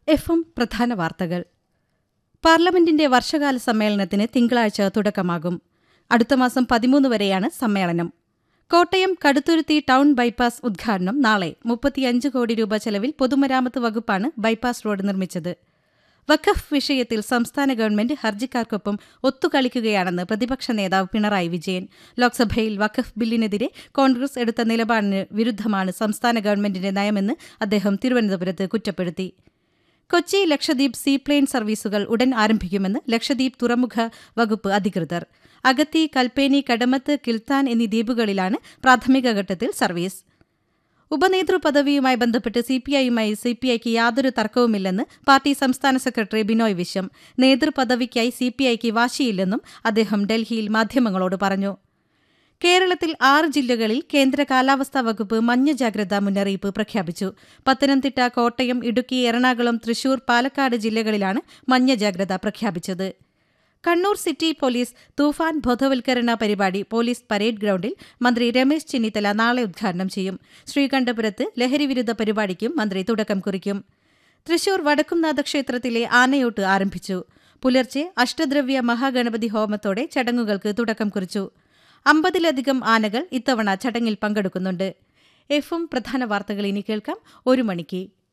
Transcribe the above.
എഫും പ്രധാന വാർത്തകൾ പാർലമെന്റിന്റെ വർഷകാല സമ്മേളനത്തിന് തിങ്കളാഴ്ച തുടക്കമാകും അടുത്ത മാസം പതിമൂന്ന് വരെയാണ് സമ്മേളനം കോട്ടയം കടുത്തുരുത്തി ടൗൺ ബൈപ്പാസ് ഉദ്ഘാടനം നാളെ മുപ്പത്തിയഞ്ച് കോടി രൂപ ചെലവിൽ പൊതുമരാമത്ത് വകുപ്പാണ് ബൈപ്പാസ് റോഡ് നിർമ്മിച്ചത് വഖഫ് വിഷയത്തിൽ സംസ്ഥാന ഗവൺമെന്റ് ഹർജിക്കാർക്കൊപ്പം ഒത്തുകളിക്കുകയാണെന്ന് പ്രതിപക്ഷ നേതാവ് പിണറായി വിജയൻ ലോക്സഭയിൽ വഖഫ് ബില്ലിനെതിരെ കോൺഗ്രസ് എടുത്ത നിലപാടിന് വിരുദ്ധമാണ് സംസ്ഥാന ഗവൺമെന്റിന്റെ നയമെന്ന് അദ്ദേഹം തിരുവനന്തപുരത്ത് കുറ്റപ്പെടുത്തി കൊച്ചി ലക്ഷദ്വീപ് സീപ്ലെയിൻ സർവീസുകൾ ഉടൻ ആരംഭിക്കുമെന്ന് ലക്ഷദ്വീപ് തുറമുഖ വകുപ്പ് അധികൃതർ അഗത്തി കൽപ്പേനി കടമത്ത് കിൽത്താൻ എന്നീ ദ്വീപുകളിലാണ് പ്രാഥമിക ഘട്ടത്തിൽ സർവീസ് ഉപനേതൃ പദവിയുമായി ബന്ധപ്പെട്ട് സിപിഐയുമായി സിപിഐക്ക് യാതൊരു തർക്കവുമില്ലെന്ന് പാർട്ടി സംസ്ഥാന സെക്രട്ടറി ബിനോയ് വിശ്വം നേതൃപദവിക്കായി സിപിഐക്ക് വാശിയില്ലെന്നും അദ്ദേഹം ഡൽഹിയിൽ മാധ്യമങ്ങളോട് പറഞ്ഞു കേരളത്തിൽ ആറ് ജില്ലകളിൽ കേന്ദ്ര കാലാവസ്ഥാ വകുപ്പ് മഞ്ഞ ജാഗ്രതാ മുന്നറിയിപ്പ് പ്രഖ്യാപിച്ചു പത്തനംതിട്ട കോട്ടയം ഇടുക്കി എറണാകുളം തൃശൂർ പാലക്കാട് ജില്ലകളിലാണ് മഞ്ഞ ജാഗ്രത പ്രഖ്യാപിച്ചത് കണ്ണൂർ സിറ്റി പോലീസ് തൂഫാൻ ബോധവൽക്കരണ പരിപാടി പോലീസ് പരേഡ് ഗ്രൌണ്ടിൽ മന്ത്രി രമേശ് ചെന്നിത്തല നാളെ ഉദ്ഘാടനം ചെയ്യും ശ്രീകണ്ഠപുരത്ത് ലഹരിവിരുദ്ധ പരിപാടിക്കും മന്ത്രി തുടക്കം കുറിക്കും തൃശൂർ വടക്കുംനാഥ ക്ഷേത്രത്തിലെ ആനയോട്ട് ആരംഭിച്ചു പുലർച്ചെ അഷ്ടദ്രവ്യ മഹാഗണപതി ഹോമത്തോടെ ചടങ്ങുകൾക്ക് തുടക്കം കുറിച്ചു അമ്പതിലധികം ആനകൾ ഇത്തവണ ചടങ്ങിൽ പങ്കെടുക്കുന്നുണ്ട് എഫും പ്രധാന വാർത്തകൾ ഇനി കേൾക്കാം ഒരു മണിക്ക്